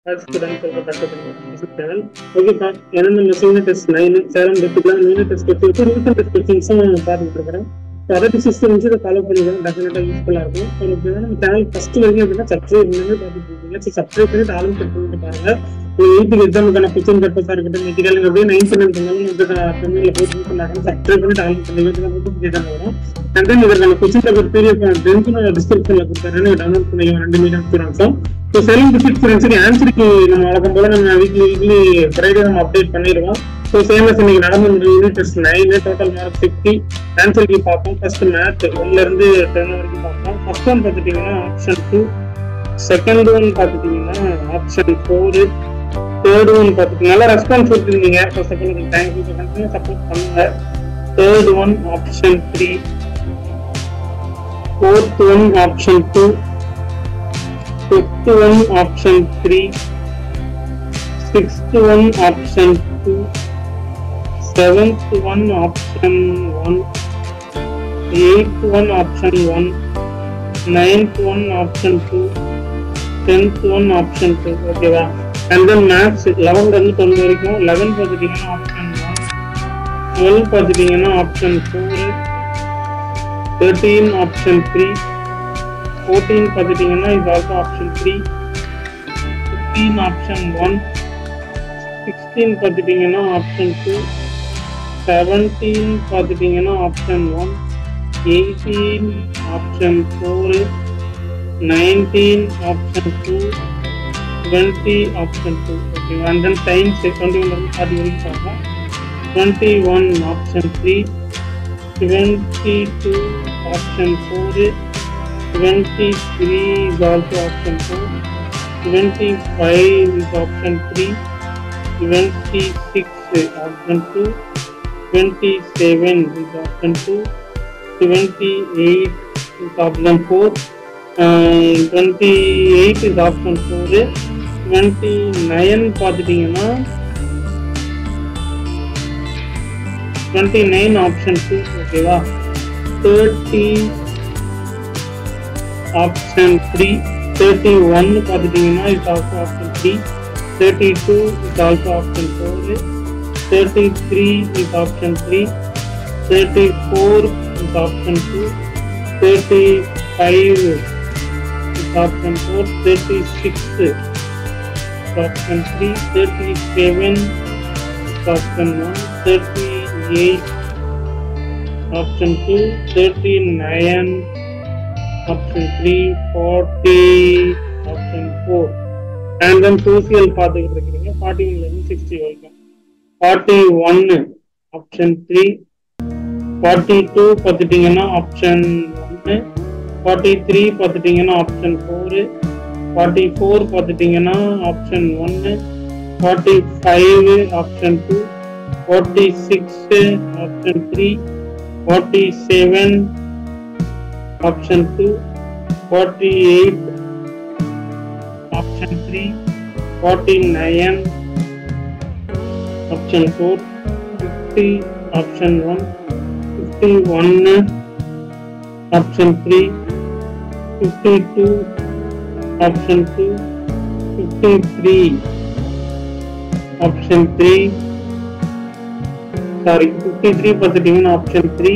student channel ஓகேப்பா என்னென்ன unit test nine Salem டிஸ்ட்ரிக்ட்ல யூனிட் டெஸ்ட் வச்சு ரீசன் டெஸ்ட் கொஸ்டின்ஸும் பார்த்துட்டு இருக்கிறேன் ஸோ அதை சிஸ்டம் வச்சு இதை ஃபாலோ பண்ணிக்கலாம் டெஃபினட்டாக யூஸ்ஃபுல்லாக இருக்கும் ஸோ உங்களுக்கு நம்ம சேனல் ஃபர்ஸ்ட் வரைக்கும் அப்படின்னா சப்ஸ்கிரைப் பண்ணி பார்த்துட்டு இருக்கீங்க ஸோ சப்ஸ்கிரைப் பண்ணி ஆளும் செட் பண்ணிட்டு பாருங்க எயித்துக்கு எக்ஸாமுக்கான கொஸ்டின் பர்பஸாக இருக்கட்டும் மெட்டீரியல் அப்படியே நைன்த் டென்த் இருந்தாலும் உங்களுக்கு தமிழில் போட்டு யூஸ் பண்ணாங்க சப்ஸ்கிரைப் பண்ணி ஆளும் பண்ணி தான் வரும் அண்ட் தென் இதற்கான கொஸ்டின் பேப்பர் பீரியட் டென்த் டிஸ்கிரிப்ஷனில் கொடுத்தாரு டவுன்லோட் பண்ணிக்கலாம் ரெண்டு மீடியம் ஸ்டூடெண்ட்ஸும் ஸோ செவன் டிஃபிட் ஸ்டூடெண்ட்ஸுக்கு ஆன்சருக்கு நம்ம வழக்கம் போல நம்ம வீக்லி வீக்லி ஃப்ரைடே நம்ம அப்டேட் பண்ணிடுவோம் ஸோ சேமஸ் இன்னைக்கு நடந்து unit test nine total mark sixty ஆன்சருக்கு பார்ப்போம் ஃபர்ஸ்ட் மேத் ஒன்ல இருந்து டென் வரைக்கும் பார்ப்போம் ஃபர்ஸ்ட் ஒன் பார்த்துட்டீங்கன்னா ஆப்ஷன் டூ செகண்ட் ஒன் பார்த்துட்டீங்கன்னா ஆப்ஷன் ஃபோரு தேர்ட் ஒன் பார்த்துட்டீங்க நல்லா ரெஸ்பான்ஸ் கொடுத்துருக்கீங்க so second thank you continue support பண்ணுங்க third one option three fourth one option two fifth one option 3 sixth one option 2 seventh one option 1 eighth one option 1 ninth one option 2 tenth one option 2 ஓகேவா and then maths 11 இருந்து 12 வரைக்கும் 11 பார்த்துட்டீங்கன்னா option 1 12 பார்த்துட்டீங்கன்னா option 4 13 option 3 14 பார்த்துட்டீங்கன்னா is also option three fifteen option one sixteen பார்த்துட்டீங்கன்னா option two seventeen பார்த்துட்டீங்கன்னா option one eighteen option four nineteen option two twenty option two okay and then science twenty ஒன்லேருந்து forty வரைக்கும் பார்ப்போம் twenty one option three twenty two option four 23 is also option 4 25 is option 3 26 is option 2 27 is option 2 28 is option 4 uh, 28 is option 4 29 பார்த்துட்டீங்கன்னா 29 option 2 ஓகேவா 30 option three thirty one பார்த்துட்டீங்கன்னா it's also option three thirty two is also option four thirty three is option three thirty four is option two thirty five is option four thirty six option three thirty seven is option one thirty eight option two thirty nine option 3 40 option 4 and then social பார்த்துக்கிட்டு இருக்கிறீங்க 41 ல இருந்து 60 வரைக்கும் 41 option 3 42 பார்த்துட்டீங்கன்னா option 1 43 பார்த்துட்டீங்கன்னா option 4 44 பார்த்துட்டீங்கன்னா option 1 45 option 2 46 option 3 47 option 2 48 option 3 49 option 4 50 option 1 51 option 3 52 option 2 53 option 3 sorry 53 பார்த்துட்டீங்கன்னா option 3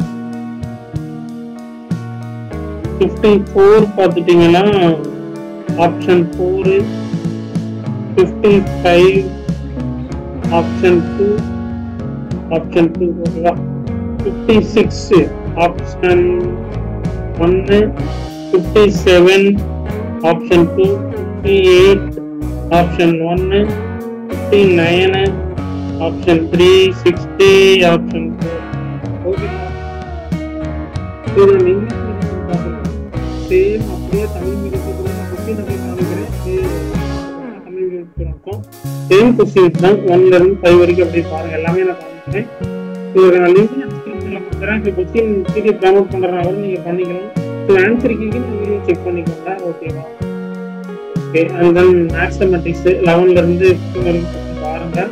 fifty four பார்த்துட்டீங்கன்னா option four fifty five option two option two ஓகேவா ஃபிஃப்டி சிக்ஸ் ஆப்ஷன் ஒன்று fifty seven option two fifty eight option ஒன்று fifty nine option three sixty option four ஓகேவா இது English same அப்படியே Tamil மீடியத்துக்கு question அப்படியே காமிக்கிறேன் தமிழ் மீடியத்துக்கு இருக்கும் சேம் கொஸ்டின்ஸ் தான் ஒன்ல இருந்து ஃபைவ் வரைக்கும் அப்படி பாருங்க எல்லாமே நான் காமிக்கிறேன் இதுக்கு நான் லிங்க் டிஸ்கிரிப்ஷன்ல கொடுக்குறேன் இந்த கொஸ்டின் பிடிஎஃப் டவுன்லோட் பண்றதுனால நீங்க பண்ணிக்கலாம் ஸோ ஆன்சர் கீழே வீடியோ செக் பண்ணிக்கோங்க ஓகேவா ஓகே அண்ட் தென் மேக்ஸமெட்டிக்ஸ் லெவன்ல இருந்து ஃபிஃப்டின் வரைக்கும் பாருங்க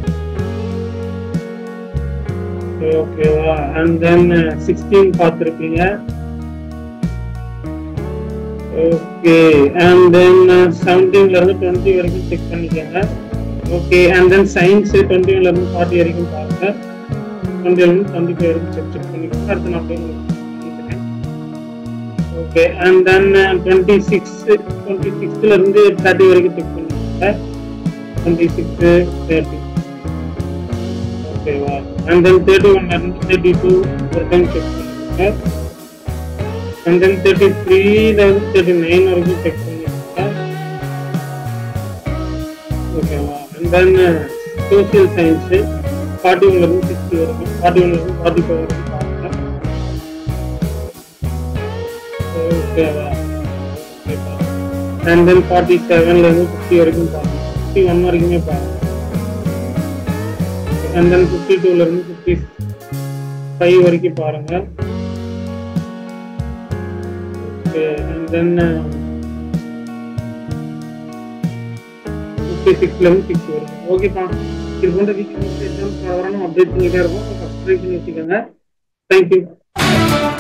ஓகேவா அண்ட் தென் சிக்ஸ்டீன் பார்த்துருப்பீங்க ஓகே அண்ட் தென் செவன்டீன்ல இருந்து டுவெண்ட்டி வரைக்கும் செக் பண்ணிக்கோங்க ஓகே அண்ட் தென் சயின்ஸ் டுவெண்ட்டில இருந்து ஃபார்ட்டி வரைக்கும் பாருங்க டுவெண்ட்டில இருந்து டுவெண்ட்டி ஃபைவ் வரைக்கும் செக் செக் பண்ணிக்கோங்க அடுத்து நான் அப்படியே பண்ணிக்கிறேன் okay and then twenty six twenty சிக்ஸ்ல இருந்து தேர்ட்டி வரைக்கும் செக் பண்ணிக்கோங்க டுவெண்ட்டி சிக்ஸ் தேர்ட்டி ஓகேவா அண்ட் தென் தேர்ட்டி ஒன்ல இருந்து தேர்ட்டி டூ ஒரு டைம் செக் பண்ணிக்கோங்க அண்ட் தென் தேர்ட்டி த்ரீல இருந்து தேர்ட்டி நைன் வரைக்கும் செக் பண்ணிக்கோங்க ஓகேவா and then social science forty ஒன்ல இருந்து சிக்ஸ்டி வரைக்கும் ஃபார்ட்டி ஒன்ல இருந்து ஃபார்ட்டி ஃபைவ் வரைக்கும் பாருங்க ஓகேவா ஓகேவா அண்ட் தென் ஃபார்ட்டி செவன்ல இருந்து ஃபிஃப்டி வரைக்கும் பாருங்க ஃபிஃப்டி ஒன் வரைக்குமே பாருங்க அண்ட் தென் ஃபிஃப்டி டூல இருந்து ஃபிஃப்டி ஃபைவ் வரைக்கும் பாருங்க ஓகே அண்ட் தென் ஃபிஃப்டி சிக்ஸ்ல இருந்து சிக்ஸ் வரைக்கும் ஓகேப்பா இது போன்ற வீக் எக்ஸாம்ஸ் வரணும் அப்டேட் பண்ணிட்டே இருக்கும் சப்ஸ்கிரைப் பண்ணி வச்சுக்கோங்க தேங்க்யூ